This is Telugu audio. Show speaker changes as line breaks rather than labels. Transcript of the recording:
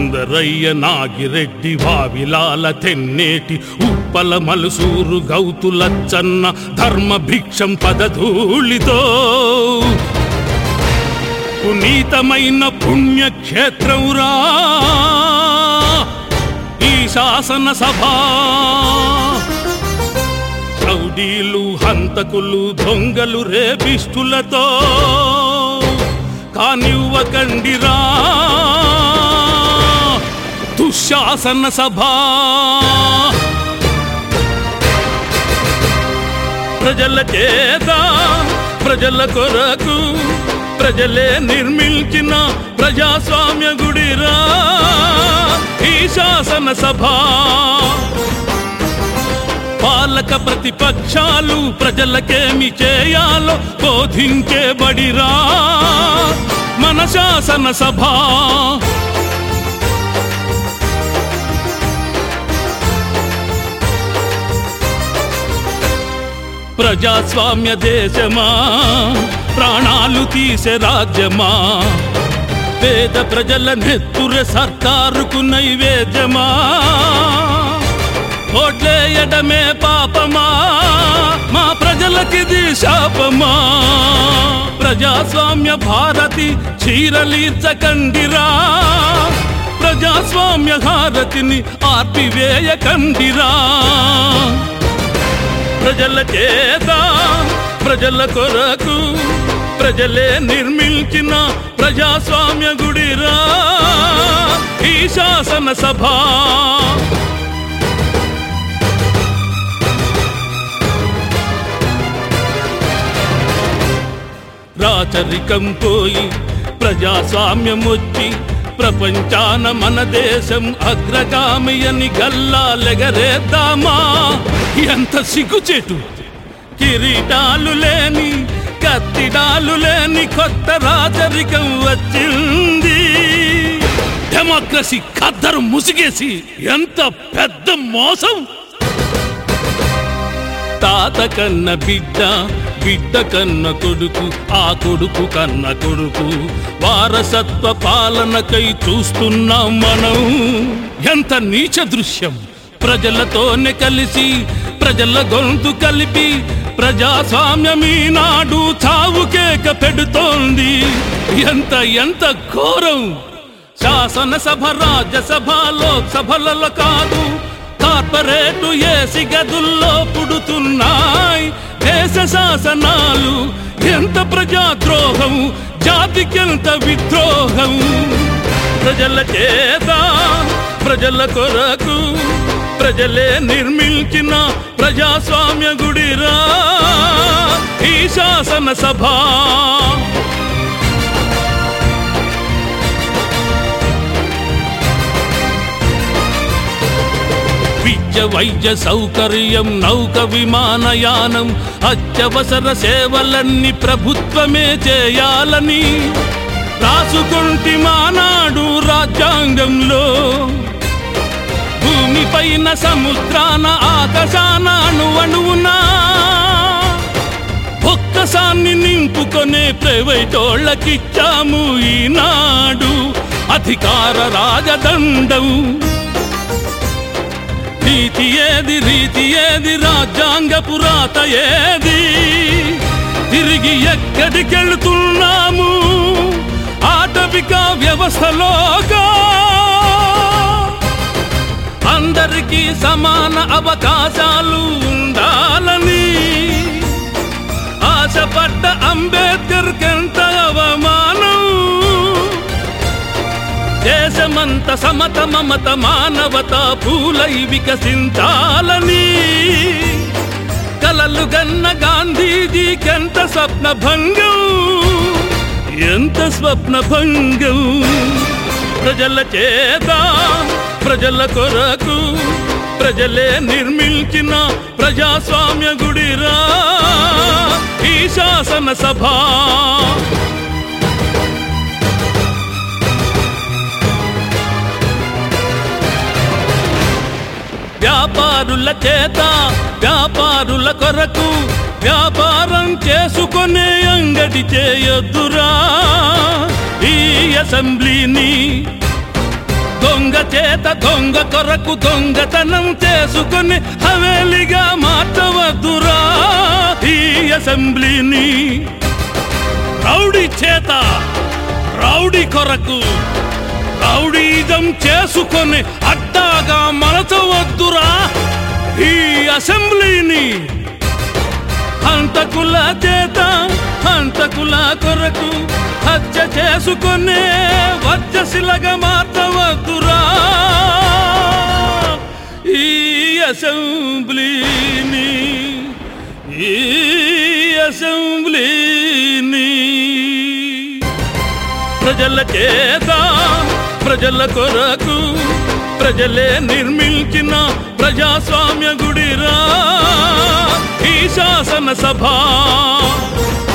సుందరయ్య నాగిరెడ్డి వావిలాల తెన్నేటి ఉప్పల మలుసూరు గౌతులచ్చన్న ధర్మ భిక్షం పదధూళితో పునీతమైన పుణ్యక్షేత్రమురా ఈ శాసన సభ రౌడీలు హంతకులు దొంగలు రేపిష్టులతో కానివ్వకండిరా దుశ్శాసన సభ ప్రజల చేత ప్రజల కొరకు ప్రజలే నిర్మించిన ప్రజాస్వామ్య గుడిరా ఈ శాసన సభ పాలక ప్రతిపక్షాలు ప్రజలకేమి చేయాలో బోధించే బడిరా మన శాసన సభ ప్రజాస్వామ్య దేశమా ప్రాణాలు తీసే రాజ్యమా పేద ప్రజల నెత్తుర సర్కారుకు నైవేద్యమా ఓట్లేయడమే పాపమా మా ప్రజలకిది శాపమా ప్రజాస్వామ్య భారతి చీరలీర్చకండిరా ప్రజాస్వామ్య హారతిని ఆర్పివేయకండిరా ప్రజల చేత ప్రజల కొరకు ప్రజలే నిర్మించిన ప్రజాస్వామ్య గుడిరా ఈ శాసన సభ రాచరికం పోయి ప్రజాస్వామ్యం వచ్చి ప్రపంచాన మన దేశం అగ్రగామి అని గల్లాలెగరేద్దామా ఎంత సిగ్గుచేటు కిరీటాలు లేని కత్తిడాలు లేని కొత్త రాచరికం వచ్చింది డెమోక్రసీ ఖద్దరు ముసిగేసి ఎంత పెద్ద మోసం తాత కన్న బిడ్డ బిడ్డ కన్న కొడుకు ఆ కొడుకు కన్న కొడుకు వారసత్వ పాలనకై చూస్తున్నాం మనం ఎంత నీచ దృశ్యం ప్రజలతోనే కలిసి ప్రజల గొంతు కలిపి ప్రజాస్వామ్యం ఈనాడు చావు కేక పెడుతోంది ఎంత ఎంత ఘోరం శాసనసభ రాజ్యసభ లోక్సభలలో కాదు కార్పొరేటు ఏసి గదుల్లో పుడుతున్నాయి దేశ శాసనాలు ఎంత ప్రజాద్రోహం జాతికెంత విద్రోహం ప్రజల చేత ప్రజల కొరకు ప్రజలే నిర్మించిన ప్రజాస్వామ్య గుడిరా ఈ శాసన సభ విద్య వైద్య సౌకర్యం నౌక విమానయానం అత్యవసర సేవలన్నీ ప్రభుత్వమే చేయాలని రాసుకుంటి మానాడు రాజ్యాంగంలో భూమిపైన సముద్రాన ఆకాశాన అణువణువునా ఒక్కసాన్ని నింపుకొనే ప్రైవేటోళ్ళకిచ్చాము ఈనాడు అధికార రాజదండం నీతి ఏది రీతి ఏది రాజ్యాంగ పురాత ఏది తిరిగి ఎక్కడికెళ్తున్నాము ఆటవిక వ్యవస్థలోగా అందరికీ సమాన అవకాశాలు ఉండాలని ఆశపడ్డ అంబేద్కర్ కెంత అవమానం దేశమంత సమత మమత మానవత పూలై వికసించాలని కలలు గన్న గాంధీజీకెంత స్వప్న భంగం ఎంత స్వప్న భంగం ప్రజల చేత ప్రజల కొరకు ప్రజలే నిర్మించిన ప్రజాస్వామ్య గుడిరా ఈ శాసన సభ వ్యాపారుల చేత వ్యాపారుల కొరకు వ్యాపారం చేసుకునే అంగడి చేయొద్దురా ఈ అసెంబ్లీని దొంగ దొంగ చేత దొంగ కొరకు దొంగతనం చేసుకొని హవేలిగా మార్చవద్దురా ఈ అసెంబ్లీని రౌడీ చేత రౌడీ కొరకు రౌడీజం చేసుకొని అడ్డాగా మలచవద్దురా ఈ అసెంబ్లీని హంతకుల చేత హంతకుల కొరకు హత్య చేసుకునే వజ్రశిలగా మార్చవద్దురా ఈ అసెంబ్లీని ఈ అసెంబ్లీని ప్రజల చేత ప్రజల కొరకు ప్రజలే నిర్మించిన ప్రజాస్వామ్య గుడిరా ఈ శాసన సభ